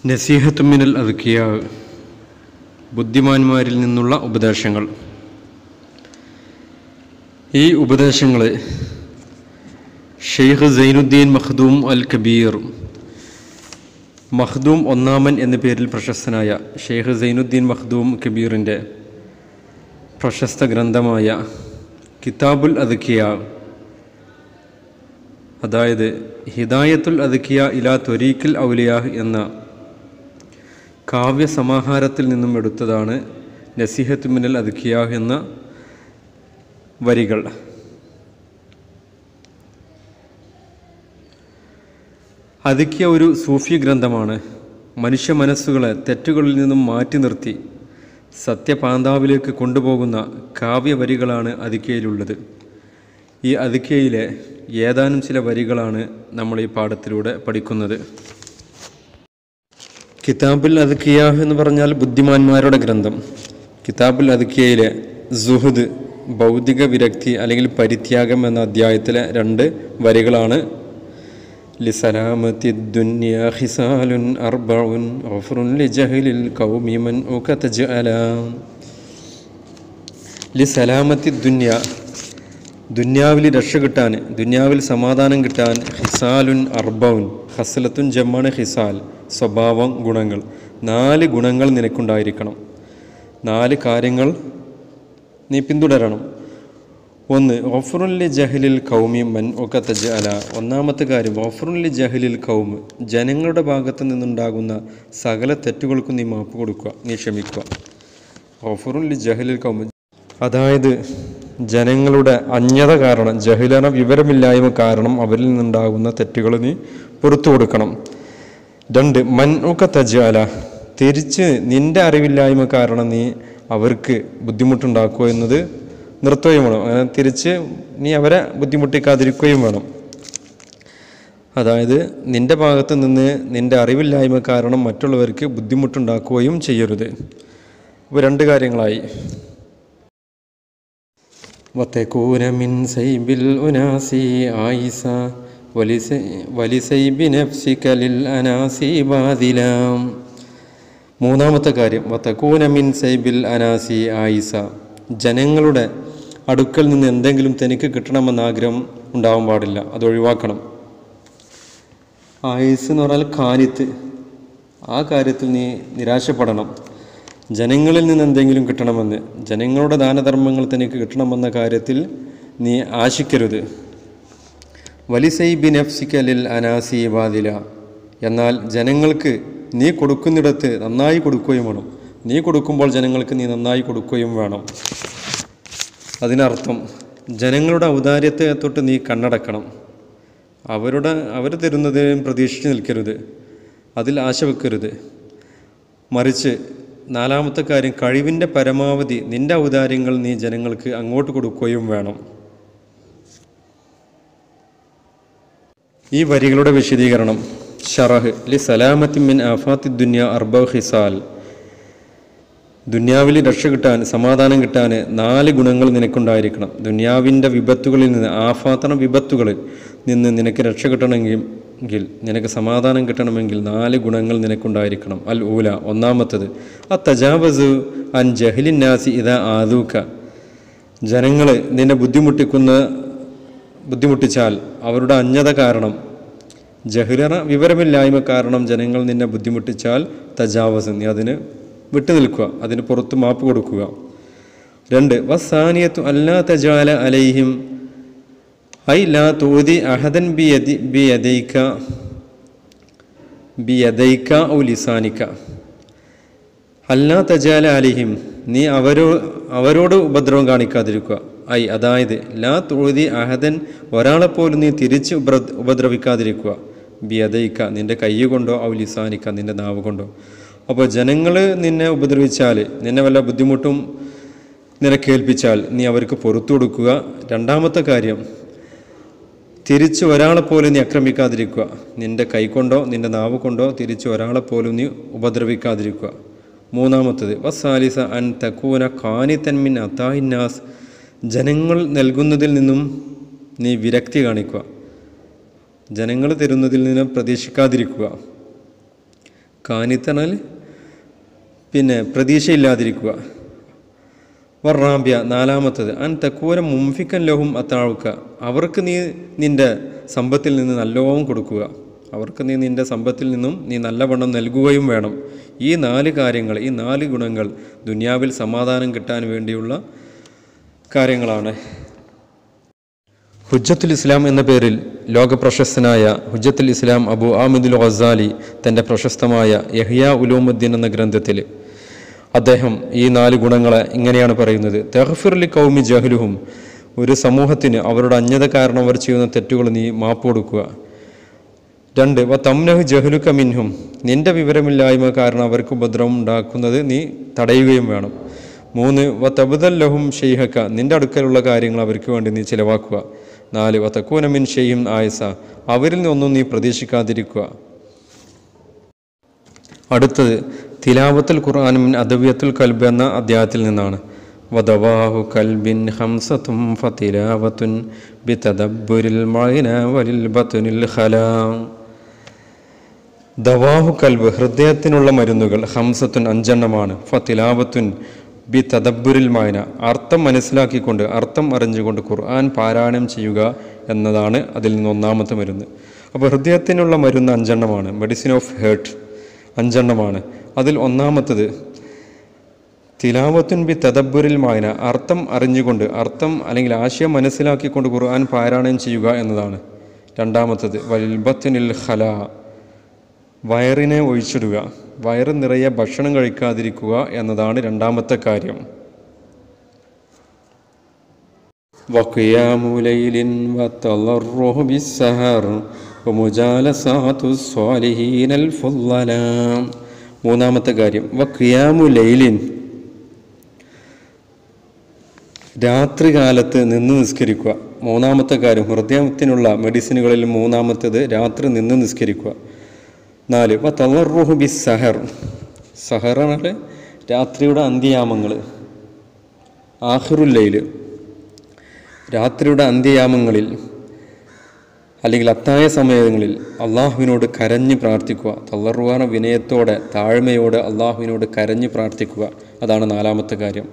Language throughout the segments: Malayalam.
നസീഹത്തുമിനൽ അതുക്കിയ ബുദ്ധിമാന്മാരിൽ നിന്നുള്ള ഉപദേശങ്ങൾ ഈ ഉപദേശങ്ങൾ ഷെയ്ഖ് സൈനുദ്ദീൻ മഖ്ദൂം അൽ കബീർ മഖ്ദൂം ഒന്നാമൻ എന്ന പേരിൽ പ്രശസ്തനായ ഷെയ്ഖ് സൈനുദ്ദീൻ മഖ്ദൂം കബീറിൻ്റെ പ്രശസ്ത ഗ്രന്ഥമായ കിതാബുൽ അതുക്കിയ അതായത് ഹിദായത്തുൽ അതുക്കിയ ഇലാ ത്വരീഖിൽ ഔലിയാഹ് എന്ന കാവ്യസമാഹാരത്തിൽ നിന്നും എടുത്തതാണ് നസിഹത്ത് മിനൽ അതുക്കിയാഹ് എന്ന വരികൾ അതുക്കിയ ഒരു സൂഫി ഗ്രന്ഥമാണ് മനുഷ്യ മനസ്സുകളെ തെറ്റുകളിൽ നിന്നും മാറ്റി നിർത്തി സത്യപാന്താവിലേക്ക് കൊണ്ടുപോകുന്ന കാവ്യവരികളാണ് അതിക്കയിലുള്ളത് ഈ അതിക്കയിലെ ഏതാനും ചില വരികളാണ് നമ്മൾ ഈ പാഠത്തിലൂടെ പഠിക്കുന്നത് കിതാബുൽ അദ്ക്കിയ എന്ന് പറഞ്ഞാൽ ബുദ്ധിമാന്മാരുടെ ഗ്രന്ഥം കിതാബുൽ അദ്ക്കിയയിലെ സുഹദ് ഭൗതിക വിരക്തി അല്ലെങ്കിൽ പരിത്യാഗം എന്ന അധ്യായത്തിലെ രണ്ട് വരികളാണ് ലിസലാമത്തി ദുന്യ ഹിസാലുൻ അർബഉൻ ഗഫറുൻ ലിജഹലിൽ ഖൗമി മൻ ഉകതജഅല ലിസലാമത്തി ദുന്യ ദുന്യാവിൽ രക്ഷ കിട്ടാൻ ദുന്യാവിൽ സമാധാനം കിട്ടാൻ ഹിസാലുൻ അർബൗൻ ഹസലത്തുൻ ജമ്മാണ് ഹിസാൽ സ്വഭാവം ഗുണങ്ങൾ നാല് ഗുണങ്ങൾ നിനക്കുണ്ടായിരിക്കണം നാല് കാര്യങ്ങൾ നീ പിന്തുടരണം ഒന്ന് ഓഫറുല്ലി ജഹലിൽ കൗമി മൻ ഒക്കത്ത അല ഒന്നാമത്തെ കാര്യം ഓഫറുല്ലി ജഹലിൽ കൗമ് ജനങ്ങളുടെ ഭാഗത്ത് നിന്നുണ്ടാകുന്ന സകല തെറ്റുകൾക്കും നീ മാപ്പ് കൊടുക്കുക നീ ക്ഷമിക്കുക ഓഫറുല്ലി ജഹലിൽ കൗമ് അതായത് ജനങ്ങളുടെ അജ്ഞത കാരണം ജഹിലന വിവരമില്ലായ്മ കാരണം അവരിൽ നിന്നുണ്ടാകുന്ന തെറ്റുകൾ നീ പുറത്തു കൊടുക്കണം രണ്ട് മൻ ഒക്കത്ത അല തിരിച്ച് നിന്റെ അറിവില്ലായ്മ കാരണം നീ അവർക്ക് ബുദ്ധിമുട്ടുണ്ടാക്കുക എന്നത് നിർത്തുകയും വേണം അങ്ങനെ തിരിച്ച് നീ അവരെ ബുദ്ധിമുട്ടിക്കാതിരിക്കുകയും വേണം അതായത് നിന്റെ ഭാഗത്ത് നിന്ന് നിന്റെ അറിവില്ലായ്മ കാരണം മറ്റുള്ളവർക്ക് ബുദ്ധിമുട്ടുണ്ടാക്കുകയും ചെയ്യരുത് അപ്പോൾ രണ്ട് കാര്യങ്ങളായി وتكون من سيب الأناس عيسى ولسيب نفسك للأناس باذلا മൂന്നാമത്തെ കാര്യം വത്തക്കൂന മിൻ സൈബിൽ അനാസി ആയിസ ജനങ്ങളുടെ അടുക്കൽ നിന്ന് എന്തെങ്കിലും തനിക്ക് കിട്ടണമെന്ന ആഗ്രഹം ഉണ്ടാവാൻ പാടില്ല അത് ഒഴിവാക്കണം ആയുസ് എന്ന് പറഞ്ഞാൽ കാനിത്ത് ആ കാര്യത്തിൽ നീ നിരാശപ്പെടണം ജനങ്ങളിൽ നിന്ന് എന്തെങ്കിലും കിട്ടണമെന്ന് ജനങ്ങളുടെ ദാനധർമ്മങ്ങൾ തനിക്ക് കിട്ടണമെന്ന കാര്യത്തിൽ നീ ആശിക്കരുത് വലിസൈബി നഫ്സിക്കലിൽ അനാസി ബാദില എന്നാൽ ജനങ്ങൾക്ക് നീ കൊടുക്കുന്നിടത്ത് നന്നായി കൊടുക്കുകയും വേണം നീ കൊടുക്കുമ്പോൾ ജനങ്ങൾക്ക് നീ നന്നായി കൊടുക്കുകയും വേണം അതിനർത്ഥം ജനങ്ങളുടെ ഔദാര്യത്തെ തൊട്ട് നീ കണ്ണടക്കണം അവരുടെ അവർ തരുന്നത് പ്രതീക്ഷിച്ച് നിൽക്കരുത് അതിൽ ആശ വെക്കരുത് മറിച്ച് നാലാമത്തെ കാര്യം കഴിവിൻ്റെ പരമാവധി നിന്റെ ഔദാര്യങ്ങൾ നീ ജനങ്ങൾക്ക് അങ്ങോട്ട് കൊടുക്കുകയും വേണം ഈ വരികളുടെ വിശദീകരണം ഷറഹ് ലി സലാമത്തി മിൻ ആഫാത്തി ദുന്യ അർബ ഹിസാൽ ദുന്യാവിൽ രക്ഷ കിട്ടാൻ സമാധാനം കിട്ടാൻ നാല് ഗുണങ്ങൾ നിനക്കുണ്ടായിരിക്കണം ദുന്യാവിൻ്റെ വിപത്തുകളിൽ നിന്ന് ആഫാത്തണ വിപത്തുകളിൽ നിന്ന് നിനക്ക് രക്ഷ കിട്ടണമെങ്കിൽ എങ്കിൽ നിനക്ക് സമാധാനം കിട്ടണമെങ്കിൽ നാല് ഗുണങ്ങൾ നിനക്കുണ്ടായിരിക്കണം അൽ ഊല ഒന്നാമത്തത് ആ തജാവസു അൻ ജഹലിൻ നാസി ഇതാ ആദൂക്ക ജനങ്ങൾ നിന്നെ ബുദ്ധിമുട്ടിക്കുന്ന ബുദ്ധിമുട്ടിച്ചാൽ അവരുടെ അജ്ഞത കാരണം ജഹ്ലറ വിവരമില്ലായ്മ കാരണം ജനങ്ങൾ നിന്നെ ബുദ്ധിമുട്ടിച്ചാൽ തജാവസ് നീ അതിന് വിട്ടു നിൽക്കുക അതിന് പുറത്ത് മാപ്പ് കൊടുക്കുക രണ്ട് വസാനിയത്തു അല്ലാ തജാല അലൈഹിം ഐ ലാ തോതി അഹദൻ ബി യദി ബി യദൈക്ക ബി യദൈക്ക ഔ ലിസാനിക്ക അല്ലാ തജാല അലിഹിം നീ അവരോ അവരോട് ഉപദ്രവം കാണിക്കാതിരിക്കുക ഐ അതായത് ലാ തോതി അഹദൻ ഒരാളെപ്പോലും നീ തിരിച്ച് ഉപദ്ര ഉപദ്രവിക്കാതിരിക്കുക ബി യദൈക്ക നിന്റെ കൈ കൊണ്ടോ ഔ ലിസാനിക്ക നിന്റെ നാവ് കൊണ്ടോ അപ്പോൾ ജനങ്ങൾ നിന്നെ ഉപദ്രവിച്ചാൽ നിന്നെ വല്ല ബുദ്ധിമുട്ടും നിനക്കേൽപ്പിച്ചാൽ നീ അവർക്ക് പുറത്തു കൊടുക്കുക രണ്ടാമത്തെ കാര്യം തിരിച്ച് ഒരാളെപ്പോലും നീ ആക്രമിക്കാതിരിക്കുക നിന്റെ കൈകൊണ്ടോ നിന്റെ നാവ് കൊണ്ടോ തിരിച്ച് ഒരാളെപ്പോലും നീ ഉപദ്രവിക്കാതിരിക്കുക മൂന്നാമത്തത് വസാലിസ അൻ തക്കൂന കാനിത്തൻമിൻ അത്താഹിന്നാസ് ജനങ്ങൾ നൽകുന്നതിൽ നിന്നും നീ വിരക്തി കാണിക്കുക ജനങ്ങൾ തരുന്നതിൽ നിന്ന് പ്രതീക്ഷിക്കാതിരിക്കുക കാനിത്തണൽ പിന്നെ പ്രതീക്ഷയില്ലാതിരിക്കുക വർറാബ്യ നാലാമത്തത് അൻ തക്കൂര മുംഫിക്കൻ ലഹും അത്താഴുക്ക അവർക്ക് നീ നിൻ്റെ സമ്പത്തിൽ നിന്ന് നല്ലോണം കൊടുക്കുക അവർക്ക് നീ നിൻ്റെ സമ്പത്തിൽ നിന്നും നീ നല്ലവണ്ണം നൽകുകയും വേണം ഈ നാല് കാര്യങ്ങൾ ഈ നാല് ഗുണങ്ങൾ ദുനിയാവിൽ സമാധാനം കിട്ടാൻ വേണ്ടിയുള്ള കാര്യങ്ങളാണ് ഹുജ്ജത്തുൽ ഇസ്ലാം എന്ന പേരിൽ ലോകപ്രശസ്തനായ ഹുജ്ജത്തുൽ ഇസ്ലാം അബു ആമിദുൽ ഗസാലി തൻ്റെ പ്രശസ്തമായ യഹിയ ഉലൂമുദ്ദീൻ എന്ന ഗ്രന്ഥത്തിൽ അദ്ദേഹം ഈ നാല് ഗുണങ്ങളെ ഇങ്ങനെയാണ് പറയുന്നത് തെഹഫിർലി കൗമി ജഹലുഹും ഒരു സമൂഹത്തിന് അവരുടെ അജ്ഞത കാരണം അവർ ചെയ്യുന്ന തെറ്റുകൾ നീ മാപ്പ് കൊടുക്കുക രണ്ട് വ തംനഹ് ജഹലുക മിൻഹും നിന്റെ വിവരമില്ലായ്മ കാരണം അവർക്ക് ഉപദ്രവം ഉണ്ടാക്കുന്നത് നീ തടയുകയും വേണം മൂന്ന് വ തബുദൽ ലഹും ഷെയ്ഹക്ക നിന്റെ അടുക്കലുള്ള കാര്യങ്ങൾ അവർക്ക് വേണ്ടി നീ ചിലവാക്കുക നാല് വ തക്കൂന മിൻ ഷെയ്യും ആയസ അവരിൽ നിന്നൊന്നും നീ പ്രതീക്ഷിക്കാതിരിക്കുക അടുത്തത് തിലാവത്തുൽ ഖുർആൻ മിൻ അദവിയത്തുൽ കൽബ് എന്ന അധ്യായത്തിൽ നിന്നാണ് വദവാഹു കൽബിൻ ഹംസത്തും ഫതിലാവത്തുൻ ബിതദബ്ബുരിൽ മഅന വലിൽ ബത്നിൽ ഖലാം ദവാഹു കൽബ് ഹൃദയത്തിനുള്ള മരുന്നുകൾ ഹംസത്തുൻ അഞ്ചെണ്ണമാണ് ഫതിലാവത്തുൻ ബി തദബ്ബുരിൽ മായന അർത്ഥം മനസ്സിലാക്കിക്കൊണ്ട് അർത്ഥം അറിഞ്ഞുകൊണ്ട് ഖുർആൻ പാരായണം ചെയ്യുക എന്നതാണ് അതിൽ നിന്ന് ഒന്നാമത്തെ മരുന്ന് അപ്പോൾ ഹൃദയത്തിനുള്ള മരുന്ന് അഞ്ചെണ്ണമാണ് മെഡിസിൻ ഓഫ് ഹേർട്ട് അഞ്ചെണ്ണമാണ് അതിൽ ഒന്നാമത്തത് തിലാവത്തുൻ ബി തദബ്ബുരിൽ മായന അർത്ഥം അറിഞ്ഞുകൊണ്ട് അർത്ഥം അല്ലെങ്കിൽ ആശയം മനസ്സിലാക്കിക്കൊണ്ട് ഖുർആൻ പാരായണം ചെയ്യുക എന്നതാണ് രണ്ടാമത്തത് വൽബത്തിനിൽ ഖല വയറിനെ ഒഴിച്ചിടുക വയറ് നിറയെ ഭക്ഷണം കഴിക്കാതിരിക്കുക എന്നതാണ് രണ്ടാമത്തെ കാര്യം وقيام ليل وتضره بالسهر ومجالسات الصالحين الفضلاء മൂന്നാമത്തെ കാര്യം വഖിയാമു ലൈലിൻ രാത്രി കാലത്ത് നിന്ന് നിസ്കരിക്കുക മൂന്നാമത്തെ കാര്യം ഹൃദയത്തിനുള്ള മെഡിസിനുകളിൽ മൂന്നാമത്തേത് രാത്രി നിന്ന് നിസ്കരിക്കുക നാല് വ തളറുഹു ബി സഹർ സഹറാണ് രാത്രിയുടെ അന്ത്യയാമങ്ങൾ ആഹിറുല്ലയിൽ രാത്രിയുടെ അന്ത്യയാമങ്ങളിൽ അല്ലെങ്കിൽ അത്തായ സമയങ്ങളിൽ അള്ളാഹുവിനോട് കരഞ്ഞ് പ്രാർത്ഥിക്കുക തള്ളറുവാന വിനയത്തോടെ താഴ്മയോടെ അള്ളാഹുവിനോട് കരഞ്ഞ് പ്രാർത്ഥിക്കുക അതാണ് നാലാമത്തെ കാര്യം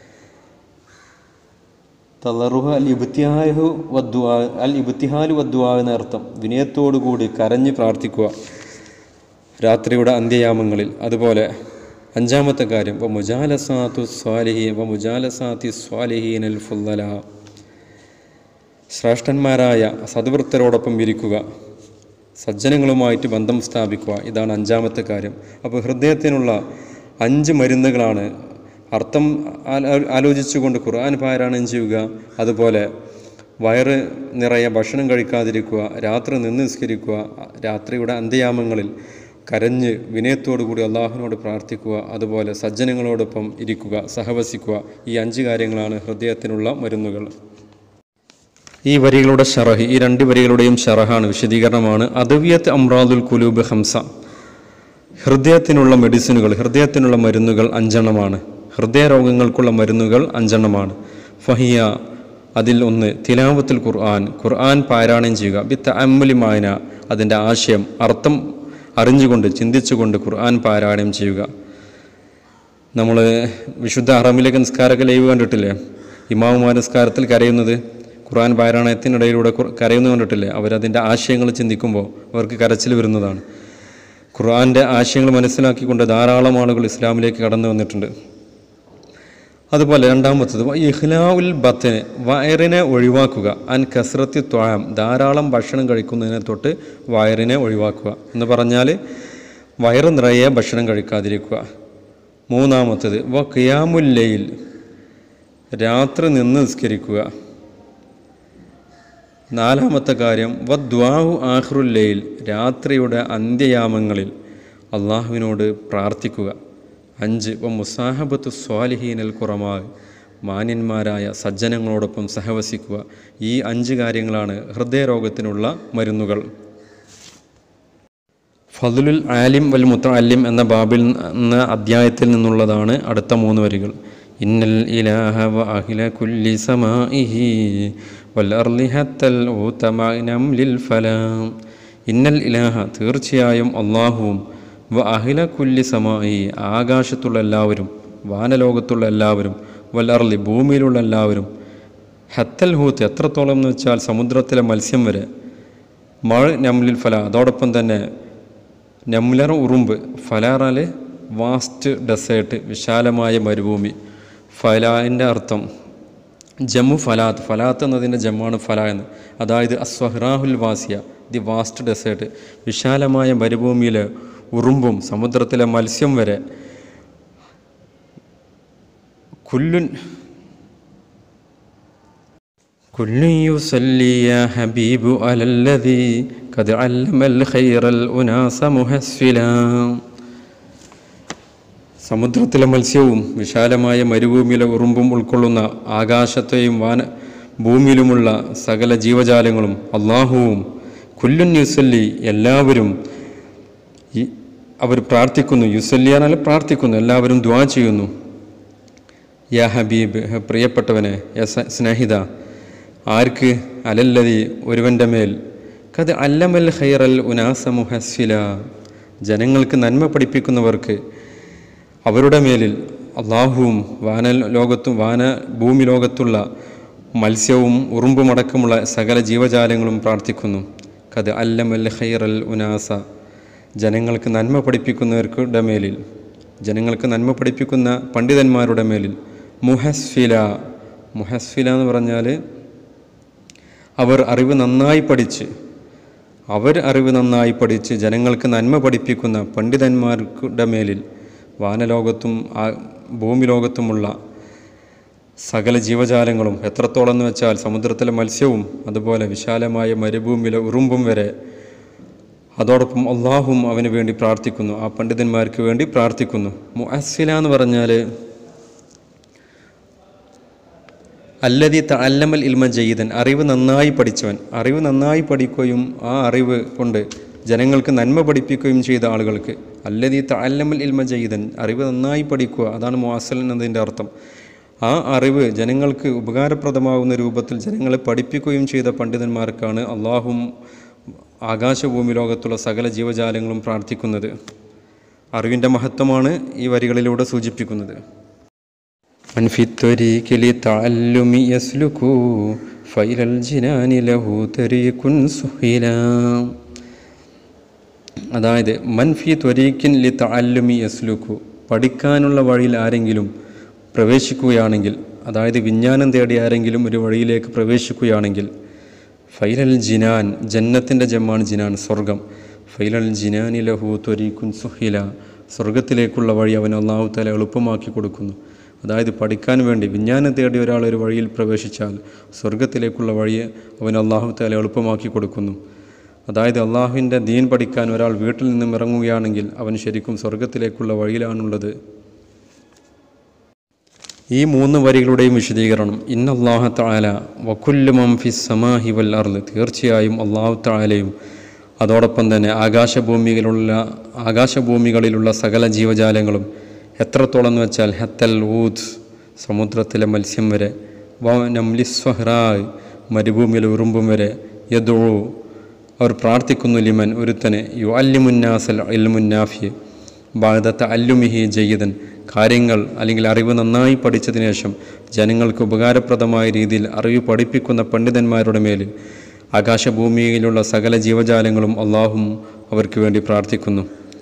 തളറുഹ അൽ ഇബത്തിഹാഹു വദ്വാ അൽ ഇബത്തിഹാലു വദ്വാ എന്ന അർത്ഥം വിനയത്തോടുകൂടി കരഞ്ഞ് പ്രാർത്ഥിക്കുക രാത്രിയുടെ അന്ത്യയാമങ്ങളിൽ അതുപോലെ അഞ്ചാമത്തെ കാര്യം വ മുജാലസാത്തു സ്വാലിഹി വ മുജാലസാത്തി സ്വാലിഹീൻ അൽ ഫുല്ലല ശ്രേഷ്ഠന്മാരായ സദ്വൃത്തരോടൊപ്പം ഇരിക്കുക സജ്ജനങ്ങളുമായിട്ട് ബന്ധം സ്ഥാപിക്കുക ഇതാണ് അഞ്ചാമത്തെ കാര്യം അപ്പോൾ ഹൃദയത്തിനുള്ള അഞ്ച് മരുന്നുകളാണ് അർത്ഥം ആലോ- ആലോചിച്ചുകൊണ്ട് ഖുർആൻ പാരായണം ചെയ്യുക അതുപോലെ വയറ് നിറയെ ഭക്ഷണം കഴിക്കാതിരിക്കുക രാത്രി നിന്ന് നിസ്കരിക്കുക രാത്രിയുടെ അന്ത്യയാമങ്ങളിൽ കരഞ്ഞ് വിനയത്തോടുകൂടി അള്ളാഹുവിനോട് പ്രാർത്ഥിക്കുക അതുപോലെ സജ്ജനങ്ങളോടൊപ്പം ഇരിക്കുക സഹവസിക്കുക ഈ അഞ്ച് കാര്യങ്ങളാണ് ഹൃദയത്തിനുള്ള മരുന്നുകൾ ഈ വരികളുടെ ഷറഹ് ഈ രണ്ട് വരികളുടെയും ഷറഹാണ് വിശദീകരണമാണ് അദവിയത്ത് അമ്രാദുൽ കുലൂബ് ഹംസ ഹൃദയത്തിനുള്ള മെഡിസിനുകൾ ഹൃദയത്തിനുള്ള മരുന്നുകൾ അഞ്ചെണ്ണമാണ് ഹൃദയ രോഗങ്ങൾക്കുള്ള മരുന്നുകൾ അഞ്ചെണ്ണമാണ് ഫഹിയ അതിൽ ഒന്ന് തിലാവത്തുൽ ഖുർആൻ ഖുർആൻ പാരായണം ചെയ്യുക ബിത്ത് അമ്മലിമായന അതിൻ്റെ ആശയം അർത്ഥം അറിഞ്ഞുകൊണ്ട് ചിന്തിച്ചുകൊണ്ട് ഖുർആൻ പാരായണം ചെയ്യുക നമ്മൾ വിശുദ്ധ അറമിലേക്ക് നിസ്കാരമൊക്കെ ലൈവ് കണ്ടിട്ടില്ലേ ഇമാമുമാർ നിസ്കാരത്തിൽ കരയുന്നത് ഖുർആൻ പാരായണത്തിനിടയിലൂടെ ഖുർ- കരയുന്നത് കണ്ടിട്ടില്ലേ അവരതിൻ്റെ ആശയങ്ങൾ ചിന്തിക്കുമ്പോൾ അവർക്ക് കരച്ചിൽ വരുന്നതാണ് ഖുർആൻ്റെ ആശയങ്ങൾ മനസ്സിലാക്കിക്കൊണ്ട് ധാരാളം ആളുകൾ ഇസ്ലാമിലേക്ക് കടന്നു വന്നിട്ടുണ്ട് അതുപോലെ രണ്ടാമത്തത് ഇഹ്ലാഉൽ ബത്തിന് വയറിനെ ഒഴിവാക്കുക അൻ കസ്രത്തി ത്വാം ധാരാളം ഭക്ഷണം കഴിക്കുന്നതിനെ തൊട്ട് വയറിനെ ഒഴിവാക്കുക എന്ന് പറഞ്ഞാൽ വയറ് നിറയെ ഭക്ഷണം കഴിക്കാതിരിക്കുക മൂന്നാമത്തത് വ ഖിയാമുല്ലയിൽ രാത്രി നിന്ന് നിസ്കരിക്കുക നാലാമത്തെ കാര്യം വദ്വാഹു ആഹ്റുല്ലയിൽ രാത്രിയുടെ അന്ത്യയാമങ്ങളിൽ അള്ളാഹുവിനോട് പ്രാർത്ഥിക്കുക അഞ്ച് വ മുസാഹബത്ത് സ്വാലിഹീനൽ കുറമാ മാന്യന്മാരായ സജ്ജനങ്ങളോടൊപ്പം സഹവസിക്കുക ഈ അഞ്ച് കാര്യങ്ങളാണ് ഹൃദയരോഗത്തിനുള്ള മരുന്നുകൾ ഫതുലുൽ ആലിം വൽ മുത്തഅല്ലിം എന്ന ബാബിൽ എന്ന അധ്യായത്തിൽ നിന്നുള്ളതാണ് അടുത്ത മൂന്ന് വരികൾ ഇന്നൽ ഇലാഹ വ അഹില കുല്ലി സമാഇഹി വൽ അർളി ഹത്തൽ ഊതമഅനം ലിൽ ഫലാം ഇന്നൽ ഇലാഹ തീർച്ചയായും അള്ളാഹുവും വ അഹില കുല്ലി സമായി ആകാശത്തുള്ള എല്ലാവരും വാനലോകത്തുള്ള എല്ലാവരും വൽ അർലി ഭൂമിയിലുള്ള എല്ലാവരും ഹത്തൽ ഹൂത്ത് എത്രത്തോളം എന്ന് വെച്ചാൽ സമുദ്രത്തിലെ മത്സ്യം വരെ മഴ നംലിൽ ഫല അതോടൊപ്പം തന്നെ നംലർ ഉറുമ്പ് ഫലാറാല് വാസ്റ്റ് ഡെസേർട്ട് വിശാലമായ മരുഭൂമി ഫലാൻ്റെ അർത്ഥം ജമ്മു ഫലാത്ത് ഫലാത്ത് എന്നതിൻ്റെ ജമ്മാണ് ഫല എന്ന് അതായത് അസ്വഹ്റാഹുൽ വാസിയ ദി വാസ്റ്റ് ഡെസേർട്ട് വിശാലമായ മരുഭൂമിയിലെ ഉറുമ്പും സമുദ്രത്തിലെ മത്സ്യം വരെ കുല്ലുൻ كل يصلي يا حبيب على الذي قد علم الخير الأناس مهسلا സമുദ്രത്തിലെ മത്സ്യവും വിശാലമായ മരുഭൂമിയിലെ ഉറുമ്പും ഉൾക്കൊള്ളുന്ന ആകാശത്തെയും വാന ഭൂമിയിലുമുള്ള സകല ജീവജാലങ്ങളും അള്ളാഹുവും കുല്ലുൻ യുസല്ലി എല്ലാവരും ഈ അവർ പ്രാർത്ഥിക്കുന്നു യുസല്ലിയാനാൽ പ്രാർത്ഥിക്കുന്നു എല്ലാവരും ദ്വാ ചെയ്യുന്നു യാ ഹബീബ് ഹെ പ്രിയപ്പെട്ടവനെ യ സ- സ്നേഹിത ആർക്ക് അലല്ലതി ഒരുവൻ്റെ മേൽ കത് അല്ലമൽ ഖൈറൽ ഉനാസ മുഹസ്സില ജനങ്ങൾക്ക് നന്മ പഠിപ്പിക്കുന്നവർക്ക് അവരുടെ മേലിൽ അള്ളാഹുവും വാന ലോകത്തും വാന ഭൂമി ലോകത്തുള്ള മത്സ്യവും ഉറുമ്പുമടക്കമുള്ള സകല ജീവജാലങ്ങളും പ്രാർത്ഥിക്കുന്നു കത് അല്ലമൽ ഖൈറൽ ഉനാസ ജനങ്ങൾക്ക് നന്മ പഠിപ്പിക്കുന്നവരുടെ മേലിൽ ജനങ്ങൾക്ക് നന്മ പഠിപ്പിക്കുന്ന പണ്ഡിതന്മാരുടെ മേലിൽ മുഹസ്ഫില മുഹസ്ഫില എന്ന് പറഞ്ഞാൽ അവർ അറിവ് നന്നായി പഠിച്ച് അവർ അറിവ് നന്നായി പഠിച്ച് ജനങ്ങൾക്ക് നന്മ പഠിപ്പിക്കുന്ന പണ്ഡിതന്മാരുടെ മേലിൽ വാനലോകത്തും ആ ഭൂമി ലോകത്തുമുള്ള സകല ജീവജാലങ്ങളും എത്രത്തോളം എന്ന് വെച്ചാൽ സമുദ്രത്തിലെ മത്സ്യവും അതുപോലെ വിശാലമായ മരുഭൂമിയിലെ ഉറുമ്പും വരെ അതോടൊപ്പം അള്ളാഹും അവന് വേണ്ടി പ്രാർത്ഥിക്കുന്നു ആ പണ്ഡിതന്മാർക്ക് വേണ്ടി പ്രാർത്ഥിക്കുന്നു മുഅസ്സില എന്ന് പറഞ്ഞാൽ അല്ലതി തഅല്ലമൽ ഇൽമ ജയ്യിദൻ അറിവ് നന്നായി പഠിച്ചവൻ അറിവ് നന്നായി പഠിക്കുകയും ആ അറിവ് കൊണ്ട് ജനങ്ങൾക്ക് നന്മ പഠിപ്പിക്കുകയും ചെയ്ത ആളുകൾക്ക് അല്ലതി തഅല്ലമൽ ഇൽമ ജയ്യിദൻ അറിവ് നന്നായി പഠിക്കുക അതാണ് മുഅസ്സൽ എന്നതിൻ്റെ അർത്ഥം ആ അറിവ് ജനങ്ങൾക്ക് ഉപകാരപ്രദമാകുന്ന രൂപത്തിൽ ജനങ്ങളെ പഠിപ്പിക്കുകയും ചെയ്ത പണ്ഡിതന്മാർക്കാണ് അള്ളാഹും ആകാശഭൂമി ലോകത്തുള്ള സകല ജീവജാലങ്ങളും പ്രാർത്ഥിക്കുന്നത് അറിവിൻ്റെ മഹത്വമാണ് ഈ വരികളിലൂടെ സൂചിപ്പിക്കുന്നത് من في الطريق للتعلم يسلك فإلى الجنان له طريق سهلا അതായത് മൻഫി ത്വരീക്കിൻ ലി തഅല്ലുമി യസ്ലുക്കു പഠിക്കാനുള്ള വഴിയിൽ ആരെങ്കിലും പ്രവേശിക്കുകയാണെങ്കിൽ അതായത് വിജ്ഞാനം തേടി ആരെങ്കിലും ഒരു വഴിയിലേക്ക് പ്രവേശിക്കുകയാണെങ്കിൽ ഫൈലൽ ജിനാൻ ജന്നത്തിൻ്റെ ജമ്മാണ് ജിനാൻ സ്വർഗം ഫൈലൽ ജിനാനി ലഹു ത്വരീക്കുൻ സുഹില സ്വർഗത്തിലേക്കുള്ള വഴി അവൻ അള്ളാഹു തല എളുപ്പമാക്കി കൊടുക്കുന്നു അതായത് പഠിക്കാൻ വേണ്ടി വിജ്ഞാനം തേടി ഒരാൾ ഒരു വഴിയിൽ പ്രവേശിച്ചാൽ സ്വർഗത്തിലേക്കുള്ള വഴിയെ അവൻ അള്ളാഹു തല എളുപ്പമാക്കി കൊടുക്കുന്നു അതായത് അള്ളാഹുവിൻ്റെ ദീൻ പഠിക്കാൻ ഒരാൾ വീട്ടിൽ നിന്നും ഇറങ്ങുകയാണെങ്കിൽ അവൻ ശരിക്കും സ്വർഗത്തിലേക്കുള്ള വഴിയിലാണുള്ളത് ഈ മൂന്ന് വരികളുടെയും വിശദീകരണം ഇന്നല്ലാഹ താല വക്കുല്ലുമം ഫി സമാഹി വൽ അർദ് തീർച്ചയായും അള്ളാഹു താലയും അതോടൊപ്പം തന്നെ ആകാശഭൂമികളിലുള്ള ആകാശഭൂമികളിലുള്ള സകല ജീവജാലങ്ങളും എത്രത്തോളം എന്ന് വെച്ചാൽ ഹത്തൽ ഊദ് സമുദ്രത്തിലെ മത്സ്യം വരെ വ നംലിസ്വഹ്റായ് മരുഭൂമിയിലെ ഉറുമ്പും വരെ യദൂ അവർ പ്രാർത്ഥിക്കുന്നു ലിമൻ ഒരുത്തന് യു അല്ലിമുന്നാസൽ ഇൽമുന്നാഫി ബാധത്ത അല്ലുമിഹി ജയ്യിദൻ കാര്യങ്ങൾ അല്ലെങ്കിൽ അറിവ് നന്നായി പഠിച്ചതിന് ശേഷം ജനങ്ങൾക്ക് ഉപകാരപ്രദമായ രീതിയിൽ അറിവ് പഠിപ്പിക്കുന്ന പണ്ഡിതന്മാരുടെ മേലിൽ ആകാശഭൂമിയിലുള്ള സകല ജീവജാലങ്ങളും അള്ളാഹും അവർക്ക് വേണ്ടി പ്രാർത്ഥിക്കുന്നു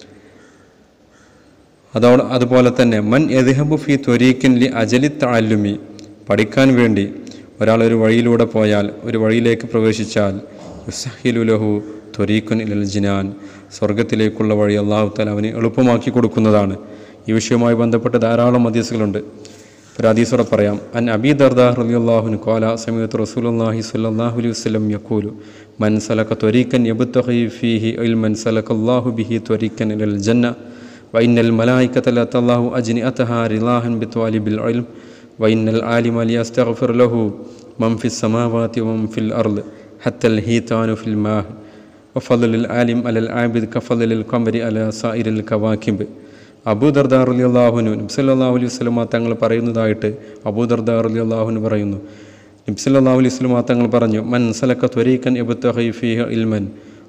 അതോ അതുപോലെ തന്നെ മൻ എദ്ഹബു ഫി ത്വരീക്കിൻ ലി അജലി താലുമി പഠിക്കാൻ വേണ്ടി ഒരാൾ ഒരു വഴിയിലൂടെ പോയാൽ ഒരു വഴിയിലേക്ക് പ്രവേശിച്ചാൽ യുസഹിലു ലഹു ത്വരീഖുൻ ഇലൽ ജിനാൻ സ്വർഗത്തിലേക്കുള്ള വഴി അള്ളാഹു താല അവന് എളുപ്പമാക്കി കൊടുക്കുന്നതാണ് ഈ വിഷയവുമായി ബന്ധപ്പെട്ട് ധാരാളം ഹദീസുകളുണ്ട് ഒരു ഹദീസോടെ പറയാം അൻ അബി ദർദാ റളിയല്ലാഹുനു ഖാല സമീഅത്ത് റസൂലുള്ളാഹി സ്വല്ലല്ലാഹു അലൈഹി വസല്ലം യഖൂലു മൻ സലക ത്വരീഖൻ യബ്തഖി ഫീഹി ഇൽമൻ സലക്കല്ലാഹു ബിഹി ത്വരീഖൻ ഇലൽ ജന്ന وإن الملائكة لا تالله أجنئتها رضاها بطالب العلم وإن العالم ليستغفر له من في السماوات ومن في الأرض حتى الهيتان في الماء وفضل العالم على العابد كفضل القمر على سائر الكواكب അബൂദർദാർ അലി അള്ളാഹുനു നബ്സല്ലാഹു അലൈഹി വസ്ലമ തങ്ങൾ പറയുന്നതായിട്ട് അബൂദർദാർ അലി അള്ളാഹുന് പറയുന്നു നബ്സല്ലാഹു അലൈഹി വസ്ലമ തങ്ങൾ പറഞ്ഞു മൻ സലക്ക ത്വരീഖൻ ഫീഹ ഇൽമൻ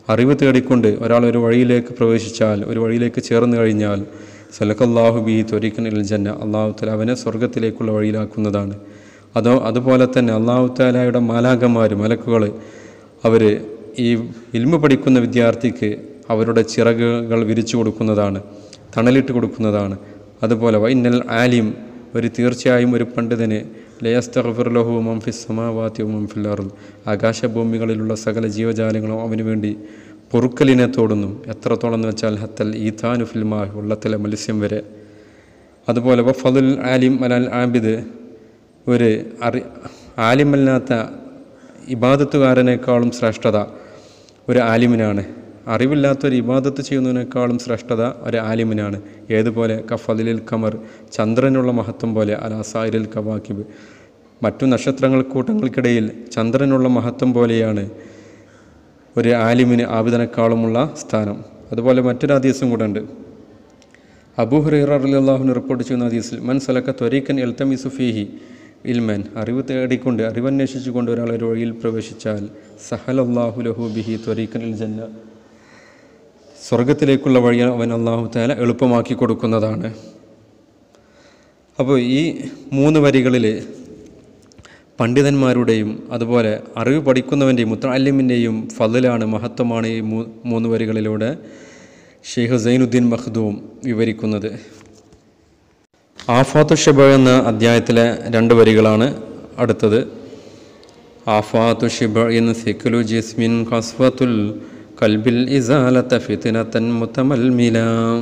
അറിവ് തേടിക്കൊണ്ട് ഒരാൾ ഒരു വഴിയിലേക്ക് പ്രവേശിച്ചാൽ ഒരു വഴിയിലേക്ക് ചേർന്ന് കഴിഞ്ഞാൽ സലക്കല്ലാഹു ബി ത്വരിക്കനിൽ ജന്ന അള്ളാഹു താല അവനെ സ്വർഗത്തിലേക്കുള്ള വഴിയിലാക്കുന്നതാണ് അതോ അതുപോലെ തന്നെ അള്ളാഹു താലയുടെ മാലാകന്മാർ മലക്കുകൾ അവർ ഈ ഇൽമ പഠിക്കുന്ന വിദ്യാർത്ഥിക്ക് അവരുടെ ചിറകുകൾ വിരിച്ചു കൊടുക്കുന്നതാണ് തണലിട്ട് കൊടുക്കുന്നതാണ് അതുപോലെ വൈനൽ ആലിം ഒരു തീർച്ചയായും ഒരു പണ്ഡിതന് ലയസ്തഫിർലഹു മംഫിസ് സമാവാത്തി മംഫിൽ അറുൽ ആകാശഭൂമികളിലുള്ള സകല ജീവജാലങ്ങളും അവന് വേണ്ടി പൊറുക്കലിനെ തോടുന്നു എത്രത്തോളം എന്ന് വെച്ചാൽ ഹത്തൽ ഈഥാനു ഫിൽമാഹ് വെള്ളത്തിലെ മത്സ്യം വരെ അതുപോലെ വഫദുൽ ആലിം അലാൽ ആബിദ് ഒരു അറി ആലിമല്ലാത്ത ഇബാദത്തുകാരനേക്കാളും ശ്രേഷ്ഠത ഒരു ആലിമിനാണ് അറിവില്ലാത്തൊരു ഇബാദത്ത് ചെയ്യുന്നതിനേക്കാളും ശ്രേഷ്ഠത ഒരു ആലിമിനാണ് ഏതുപോലെ കഫലിൽ കമർ ചന്ദ്രനുള്ള മഹത്വം പോലെ അലാസായിരിൽ കവാക്കിബ് മറ്റു നക്ഷത്രങ്ങൾ കൂട്ടങ്ങൾക്കിടയിൽ ചന്ദ്രനുള്ള മഹത്വം പോലെയാണ് ഒരു ആലിമിന് ആബിദനേക്കാളുമുള്ള സ്ഥാനം അതുപോലെ മറ്റൊരു ഹദീസും കൂടെ ഉണ്ട് അബൂ ഹുറൈറ അള്ളാഹുവിന് റിപ്പോർട്ട് ചെയ്യുന്ന ഹദീസിൽ മൻ സലക്ക ത്വരീക്കൻ എൽത്തമിസു ഫീഹി ഇൽമൻ അറിവ് തേടിക്കൊണ്ട് അറിവന്വേഷിച്ചുകൊണ്ട് ഒരാൾ ഒരു വഴിയിൽ പ്രവേശിച്ചാൽ സഹൽ അള്ളാഹു ലഹു ബിഹി ത്വരീക്കൻ ഇൽ ജന്ന സ്വർഗത്തിലേക്കുള്ള വഴി അവൻ അള്ളാഹു താല എളുപ്പമാക്കി കൊടുക്കുന്നതാണ് അപ്പോൾ ഈ മൂന്ന് വരികളിൽ പണ്ഡിതന്മാരുടെയും അതുപോലെ അറിവ് പഠിക്കുന്നവൻ്റെയും മുത്തല്ലിമിൻ്റെയും ഫതിലാണ് മഹത്വമാണ് ഈ മൂ മൂന്ന് വരികളിലൂടെ ഷെയ്ഖ് സൈനുദ്ദീൻ മഖ്ദൂം വിവരിക്കുന്നത് ആഫാത്തു ഷിബ എന്ന അധ്യായത്തിലെ രണ്ട് വരികളാണ് അടുത്തത് ആഫാത്തു ഷിബ ഇൻ സിഖലു ജിസ്മിൻ ഖസ്വത്തുൽ കൽബിൽ ഇസാലത്ത ഫിത്തിനത്തൻ മുത്തമൽമില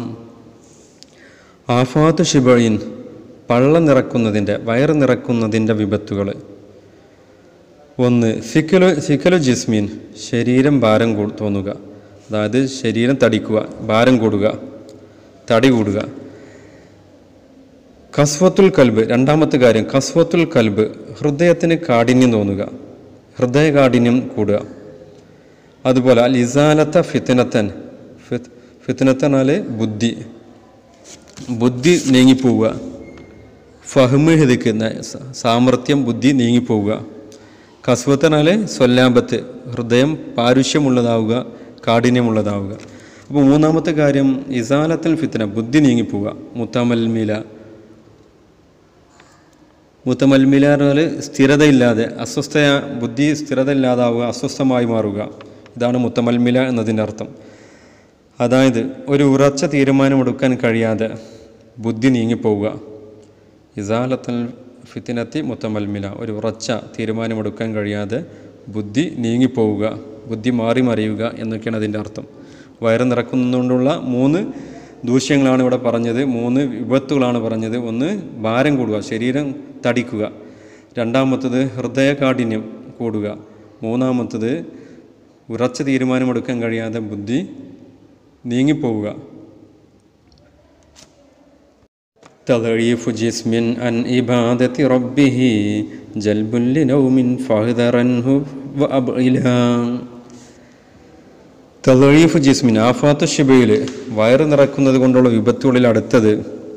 ആഫാത്തു ഷിബയിൻ പള്ള നിറക്കുന്നതിൻ്റെ വയറ് നിറക്കുന്നതിൻ്റെ വിപത്തുകൾ ഒന്ന് സിക്കലു സിക്കലു ജിസ്മീൻ ശരീരം ഭാരം കൂ തോന്നുക അതായത് ശരീരം തടിക്കുക ഭാരം കൂടുക തടി കൂടുക കസ്വത്തുൽ കൽബ് രണ്ടാമത്തെ കാര്യം കസ്വത്തുൽ കൽബ് ഹൃദയത്തിന് കാഠിന്യം തോന്നുക ഹൃദയ കാഠിന്യം കൂടുക അതുപോലെ അൽ ഇസാലത്ത ഫിത്തിനത്തൻ ഫിത് ഫിത്തിനത്തനാൽ ബുദ്ധി ബുദ്ധി നീങ്ങിപ്പോവുക ഫഹ്മ് ഹിതക്കുന്ന സാമർത്ഥ്യം ബുദ്ധി നീങ്ങിപ്പോവുക കസ്വത്തനാൽ സ്വല്ലാമ്പത്ത് ഹൃദയം പാരുഷ്യമുള്ളതാവുക കാഠിന്യമുള്ളതാവുക അപ്പോൾ മൂന്നാമത്തെ കാര്യം ഇസാലത്തൽ ഫിത്തന ബുദ്ധി നീങ്ങിപ്പോവുക മുത്തമൽമില മുത്തമൽമില പറഞ്ഞാൽ സ്ഥിരതയില്ലാതെ അസ്വസ്ഥ ബുദ്ധി സ്ഥിരത ഇല്ലാതാവുക അസ്വസ്ഥമായി മാറുക ഇതാണ് മുത്തമൽമില എന്നതിൻ്റെ അർത്ഥം അതായത് ഒരു ഉറച്ച തീരുമാനമെടുക്കാൻ കഴിയാതെ ബുദ്ധി നീങ്ങിപ്പോവുക ഇസാലത്തൽ ഫിത്തിനത്തി മുത്തമൽമില ഒരു ഉറച്ച തീരുമാനമെടുക്കാൻ കഴിയാതെ ബുദ്ധി നീങ്ങിപ്പോവുക ബുദ്ധി മാറി മറിയുക എന്നൊക്കെയാണ് അതിൻ്റെ അർത്ഥം വയറ് നിറക്കുന്നതുകൊണ്ടുള്ള മൂന്ന് ദൂഷ്യങ്ങളാണ് ഇവിടെ പറഞ്ഞത് മൂന്ന് വിപത്തുകളാണ് പറഞ്ഞത് ഒന്ന് ഭാരം കൂടുക ശരീരം തടിക്കുക രണ്ടാമത്തത് ഹൃദയകാഠിന്യം കൂടുക മൂന്നാമത്തത് ഉറച്ച തീരുമാനമെടുക്കാൻ കഴിയാതെ ബുദ്ധി നീങ്ങിപ്പോവുക تضعيف جسم عن إبادة ربه جلب لنوم فاحذرنه وأبعلا തലീഫ് ജിസ്മിൻ ആഫാത്ത് ഷിബയിൽ വയറ് നിറക്കുന്നത് കൊണ്ടുള്ള വിപത്തുകളിൽ അടുത്തത്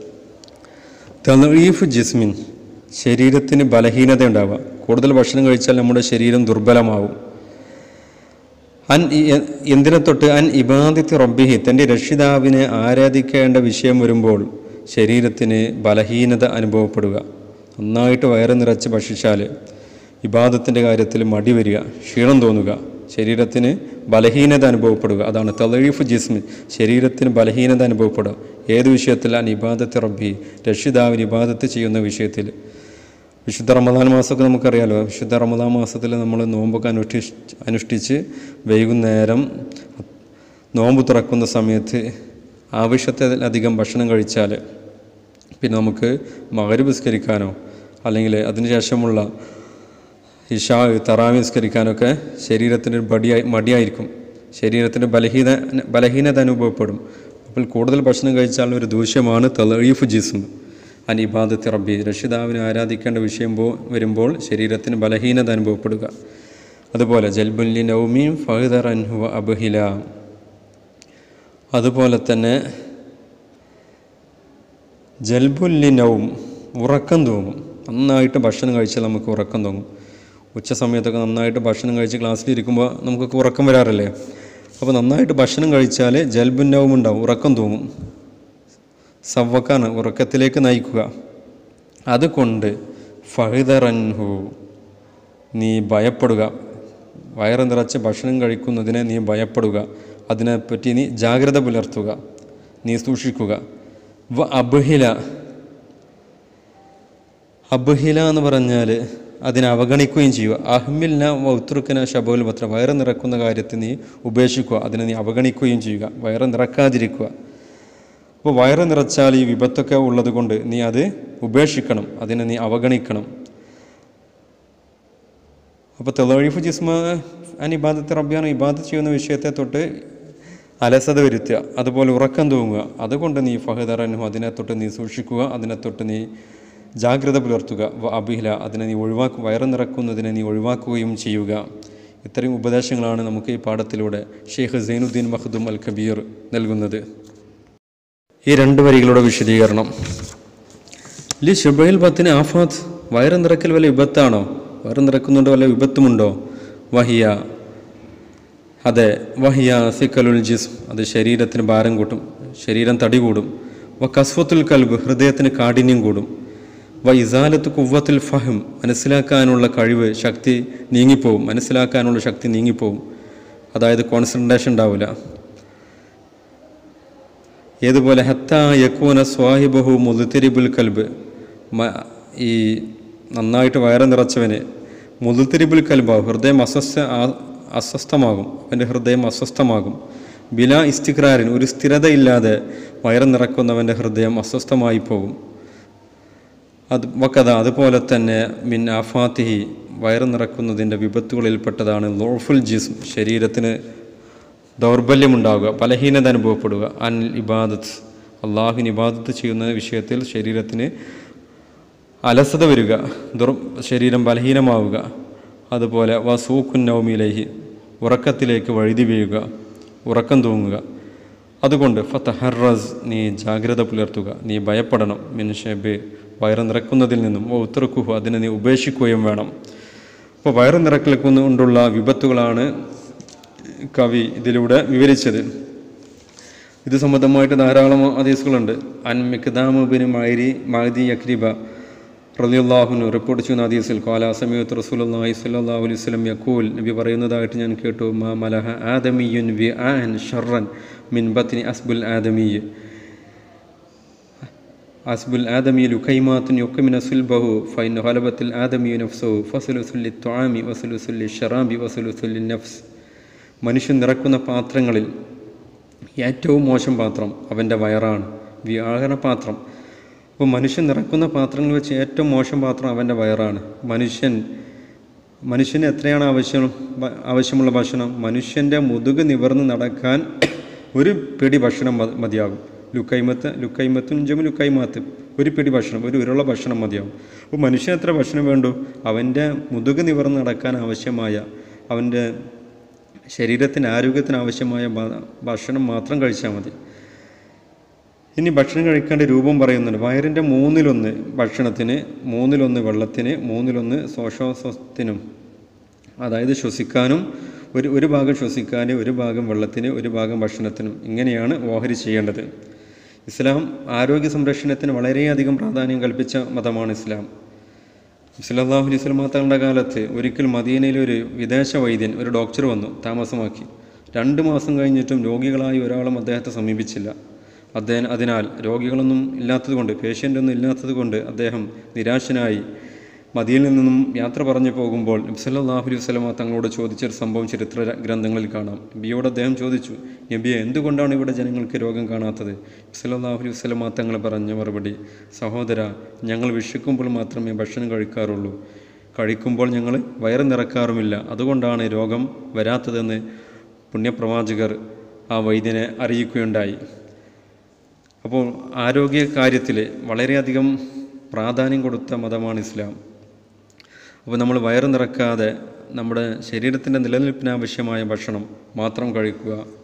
തലീഫ് ജിസ്മിൻ ശരീരത്തിന് ബലഹീനത ഉണ്ടാവുക കൂടുതൽ ഭക്ഷണം കഴിച്ചാൽ നമ്മുടെ ശരീരം ദുർബലമാവും അൻ ഇ- എന്തിനെ തൊട്ട് അൻ ഇബാദിത്ത് റബ്ബിഹി തൻ്റെ രക്ഷിതാവിനെ ആരാധിക്കേണ്ട വിഷയം വരുമ്പോൾ ശരീരത്തിന് ബലഹീനത അനുഭവപ്പെടുക നന്നായിട്ട് വയറ് നിറച്ച് ഭക്ഷിച്ചാൽ ഇബാദത്തിൻ്റെ കാര്യത്തിൽ മടി വരിക ക്ഷീണം തോന്നുക ശരീരത്തിന് ബലഹീനത അനുഭവപ്പെടുക അതാണ് തലീഫ് ജിസ്മി ശരീരത്തിന് ബലഹീനത അനുഭവപ്പെടുക ഏത് വിഷയത്തിൽ അൻ ഇബാദത്ത് റബ്ബി രക്ഷിതാവിന് ഇബാദത്ത് ചെയ്യുന്ന വിഷയത്തിൽ വിശുദ്ധ റമദാൻ മാസമൊക്കെ നമുക്കറിയാലോ വിശുദ്ധ റമദാൻ മാസത്തിൽ നമ്മൾ നോമ്പൊക്കെ അനുഷ്ഠിച്ച് അനുഷ്ഠിച്ച് വൈകുന്നേരം നോമ്പ് തുറക്കുന്ന സമയത്ത് ആവശ്യത്തിലധികം ഭക്ഷണം കഴിച്ചാൽ പിന്നെ നമുക്ക് മകര് വിസ്കരിക്കാനോ അല്ലെങ്കിൽ അതിനുശേഷമുള്ള ഇഷാ തറാവി നിസ്കരിക്കാനൊക്കെ ശരീരത്തിന് ഒരു ബടിയായി മടിയായിരിക്കും ശരീരത്തിന് ബലഹീന ബലഹീനത അനുഭവപ്പെടും അപ്പോൾ കൂടുതൽ ഭക്ഷണം കഴിച്ചാൽ ഒരു ദൂഷ്യമാണ് തലീഫ് ജിസ്മ് അൻ ഇബാദത്ത് റബ്ബി രക്ഷിതാവിനെ ആരാധിക്കേണ്ട വിഷയം പോ വരുമ്പോൾ ശരീരത്തിന് ബലഹീനത അനുഭവപ്പെടുക അതുപോലെ ജൽബുല്ലി നൗമീം ഫഹദർ അൻഹു അബഹില അതുപോലെ തന്നെ ജൽബുല്ലി നൗം ഉറക്കം തോന്നും നന്നായിട്ട് ഭക്ഷണം കഴിച്ചാൽ നമുക്ക് ഉറക്കം തോന്നും ഉച്ച സമയത്തൊക്കെ നന്നായിട്ട് ഭക്ഷണം കഴിച്ച് ക്ലാസ്സിലിരിക്കുമ്പോൾ നമുക്കൊക്കെ ഉറക്കം വരാറില്ലേ അപ്പോൾ നന്നായിട്ട് ഭക്ഷണം കഴിച്ചാൽ ജൽബുന്നവും ഉണ്ടാവും ഉറക്കം തൂങ്ങും സവ്വക്കാണ് ഉറക്കത്തിലേക്ക് നയിക്കുക അതുകൊണ്ട് ഫഹിദറൻഹു നീ ഭയപ്പെടുക വയറ് നിറച്ച് ഭക്ഷണം കഴിക്കുന്നതിനെ നീ ഭയപ്പെടുക അതിനെപ്പറ്റി നീ ജാഗ്രത പുലർത്തുക നീ സൂക്ഷിക്കുക വ അബ്ഹില അബ്ഹില എന്ന് പറഞ്ഞാൽ അതിനെ അവഗണിക്കുകയും ചെയ്യുക അഹ്മിൽന ഉത്തുറുക്കന ഷബുൽ പത്ര വയറ് നിറക്കുന്ന കാര്യത്തിൽ നീ ഉപേക്ഷിക്കുക അതിനെ നീ അവഗണിക്കുകയും ചെയ്യുക വയറ് നിറക്കാതിരിക്കുക അപ്പോൾ വയറ് നിറച്ചാൽ ഈ വിപത്തൊക്കെ ഉള്ളത് കൊണ്ട് നീ അത് ഉപേക്ഷിക്കണം അതിനെ നീ അവഗണിക്കണം അപ്പോൾ തെളഴിഫ് ജിസ്മ അൻ ഇബാദത്ത് റബ്ബിയാണ് ഇബാദത്ത് ചെയ്യുന്ന വിഷയത്തെ തൊട്ട് അലസത വരുത്തുക അതുപോലെ ഉറക്കം തൂങ്ങുക അതുകൊണ്ട് നീ ഫഹദറനു അതിനെ തൊട്ട് നീ സൂക്ഷിക്കുക അതിനെ തൊട്ട് നീ ജാഗ്രത പുലർത്തുക വ അബിഹില അതിനെ നീ ഒഴിവാക്കുക വയറ് നിറക്കുന്നതിനെ നീ ഒഴിവാക്കുകയും ചെയ്യുക ഇത്രയും ഉപദേശങ്ങളാണ് നമുക്ക് ഈ പാഠത്തിലൂടെ ഷെയ്ഖ് സൈനുദ്ദീൻ മഖ്ദും അൽ കബീർ നൽകുന്നത് ഈ രണ്ട് വരികളുടെ വിശദീകരണം ലി ഷുബൈൽ ബത്തിന് ആഫാത്ത് വയറ് നിറക്കൽ വല്ല വിപത്താണോ വയറ് നിറക്കുന്നുണ്ടോ വല്ല വിപത്തുമുണ്ടോ വഹിയ അതെ വഹിയ സിക്കലുൽ ജിസ്ം അത് ശരീരത്തിന് ഭാരം കൂട്ടും ശരീരം തടി കൂടും വ കസ്വത്തുൽ കൽബ് ഹൃദയത്തിന് കാഠിന്യം കൂടും വ ഇസാലത്ത് കുവ്വത്തുൽ ഫഹം മനസ്സിലാക്കാനുള്ള കഴിവ് ശക്തി നീങ്ങിപ്പോവും മനസ്സിലാക്കാനുള്ള ശക്തി നീങ്ങിപ്പോവും അതായത് കോൺസെൻട്രേഷൻ ഉണ്ടാവില്ല ഏതുപോലെ ഹത്ത യക്കൂന സ്വാഹിബഹു മുതുത്തിരിബുൽ കൽബ് മ- ഈ നന്നായിട്ട് വയറ് നിറച്ചവന് മുതുത്തിരിബുൽ കൽബാവും ഹൃദയം അസ്വസ്ഥ ആ- അസ്വസ്ഥമാകും അവൻ്റെ ഹൃദയം അസ്വസ്ഥമാകും ബില ഇസ്തിക്രാരിൻ ഒരു സ്ഥിരതയില്ലാതെ വയറ് നിറക്കുന്നവൻ്റെ ഹൃദയം അസ്വസ്ഥമായി പോകും അത് വക്കഥ അതുപോലെ തന്നെ മിൻ ആഫാത്തിഹി വയറ് നിറക്കുന്നതിൻ്റെ വിപത്തുകളിൽപ്പെട്ടതാണ് ലോഫുൽ ജിസ്ം ശരീരത്തിന് ദൗർബല്യമുണ്ടാവുക ബലഹീനത അനുഭവപ്പെടുക അൻ ഇബാദത്ത് അള്ളാഹുവിന് ഇബാദത്ത് ചെയ്യുന്ന വിഷയത്തിൽ ശരീരത്തിന് അലസത വരിക ദുർ ശരീരം ബലഹീനമാവുക അതുപോലെ വസൂക്കുൻ നൗമിലേഹി ഉറക്കത്തിലേക്ക് വഴുതി വീഴുക ഉറക്കം തൂങ്ങുക അതുകൊണ്ട് ഫത്തഹറസ് നീ ജാഗ്രത പുലർത്തുക നീ ഭയപ്പെടണം മിൻ ഷെബ് വയറ് നിറക്കുന്നതിൽ നിന്നും ഓ ഉത്തറക്കുഹു അതിനെ നീ ഉപേക്ഷിക്കുകയും വേണം അപ്പോൾ വയറ് നിറക്കൽ കൊണ്ടുള്ള വിപത്തുകളാണ് കവി ഇതിലൂടെ വിവരിച്ചത് ഇത് സംബന്ധമായിട്ട് ധാരാളം ഹദീസുകളുണ്ട് അൻ മിക്ദാമുബിന് മൈരി മഹദി യക്രിബ റളിയല്ലാഹുനു റിപ്പോർട്ട് ചെയ്യുന്ന ഹദീസിൽ കാല സമയത്ത് റസൂലുള്ളാഹി സ്വല്ലല്ലാഹു അലൈഹി വസല്ലം യഖൂൽ നബി പറയുന്നതായിട്ട് ഞാൻ കേട്ടു മാ മലഹ ആദമിയുൻ വി ആൻ ഷർറൻ മിൻ ബത്നി അസ്ബുൽ ആദമിയ് അസ്ബുൽ ആദമി ലുഖൈമാത്തുൻ യുക്കമിന സുൽബഹു ഫൈൻ ഹലബത്തിൽ ആദമി നഫ്സഹു ഫസുലുസുല്ലി ത്വാമി വസുലുസുല്ലി ഷറാബി വസുലുസുല്ലി നഫ്സ് മനുഷ്യൻ നിറക്കുന്ന പാത്രങ്ങളിൽ ഏറ്റവും മോശം പാത്രം അവൻ്റെ വയറാണ് വ്യാകരണ പാത്രം അപ്പോൾ മനുഷ്യൻ നിറക്കുന്ന പാത്രങ്ങൾ വെച്ച് ഏറ്റവും മോശം പാത്രം അവൻ്റെ വയറാണ് മനുഷ്യൻ മനുഷ്യന് എത്രയാണ് ആവശ്യം ഭ- ആവശ്യമുള്ള ഭക്ഷണം മനുഷ്യൻ്റെ മുതുക് നിവർന്ന് നടക്കാൻ ഒരു പിടി ഭക്ഷണം മ- മതിയാകും ലുക്കൈമത്ത് ലുക്കൈമത്തും ജമു ലുക്കൈമാത്ത് ഒരു പിടി ഭക്ഷണം ഒരു ഉരുള ഭക്ഷണം മതിയാകും അപ്പോൾ മനുഷ്യന് എത്ര ഭക്ഷണം വേണ്ടു അവൻ്റെ മുതുക് നിവർന്ന് നടക്കാൻ ആവശ്യമായ അവൻ്റെ ശരീരത്തിന് ആരോഗ്യത്തിന് ആവശ്യമായ ഭ- ഭക്ഷണം മാത്രം കഴിച്ചാൽ മതി ഇനി ഭക്ഷണം കഴിക്കേണ്ട രൂപം പറയുന്നുണ്ട് വയറിൻ്റെ മൂന്നിലൊന്ന് ഭക്ഷണത്തിന് മൂന്നിലൊന്ന് വെള്ളത്തിന് മൂന്നിലൊന്ന് ശ്വാസോച്ഛ്വാസത്തിനും അതായത് ശ്വസിക്കാനും ഒരു ഒരു ഭാഗം ശ്വസിക്കാൻ ഒരു ഭാഗം വെള്ളത്തിന് ഒരു ഭാഗം ഭക്ഷണത്തിനും ഇങ്ങനെയാണ് ഓഹരി ചെയ്യേണ്ടത് ഇസ്ലാം ആരോഗ്യ സംരക്ഷണത്തിന് വളരെയധികം പ്രാധാന്യം കൽപ്പിച്ച മതമാണ് ഇസ്ലാം സല്ലല്ലാഹു അലൈഹി വസല്ലം തങ്ങളുടെ കാലത്ത് ഒരിക്കൽ മദീനയിലെ ഒരു വിദേശ വൈദ്യൻ ഒരു ഡോക്ടർ വന്നു താമസമാക്കി രണ്ട് മാസം കഴിഞ്ഞിട്ടും രോഗികളായി ഒരാളും അദ്ദേഹത്തെ സമീപിച്ചില്ല അദ്ദേഹം അതിനാൽ രോഗികളൊന്നും ഇല്ലാത്തതുകൊണ്ട് പേഷ്യൻ്റ് ഒന്നും ഇല്ലാത്തതുകൊണ്ട് അദ്ദേഹം നിരാശനായി മദിയിൽ നിന്നും യാത്ര പറഞ്ഞു പോകുമ്പോൾ നബ്സല്ലാഹു അലൈഹി വസ്ലമ തങ്ങളോട് ചോദിച്ചൊരു സംഭവം ചരിത്ര ഗ്രന്ഥങ്ങളിൽ കാണാം നബിയോട് അദ്ദേഹം ചോദിച്ചു നബിയെ എന്തുകൊണ്ടാണ് ഇവിടെ ജനങ്ങൾക്ക് രോഗം കാണാത്തത് നബ്സല്ലാഹു അലൈഹി വസ്ലമ തങ്ങൾ പറഞ്ഞ മറുപടി സഹോദര ഞങ്ങൾ വിശക്കുമ്പോൾ മാത്രമേ ഭക്ഷണം കഴിക്കാറുള്ളൂ കഴിക്കുമ്പോൾ ഞങ്ങൾ വയറ് നിറക്കാറുമില്ല അതുകൊണ്ടാണ് രോഗം വരാത്തതെന്ന് പുണ്യപ്രവാചകർ ആ വൈദ്യനെ അറിയിക്കുകയുണ്ടായി അപ്പോൾ ആരോഗ്യ കാര്യത്തിൽ വളരെയധികം പ്രാധാന്യം കൊടുത്ത മതമാണ് ഇസ്ലാം അപ്പോൾ നമ്മൾ വയറ് നിറക്കാതെ നമ്മുടെ ശരീരത്തിൻ്റെ നിലനിൽപ്പിന് ആവശ്യമായ ഭക്ഷണം മാത്രം കഴിക്കുക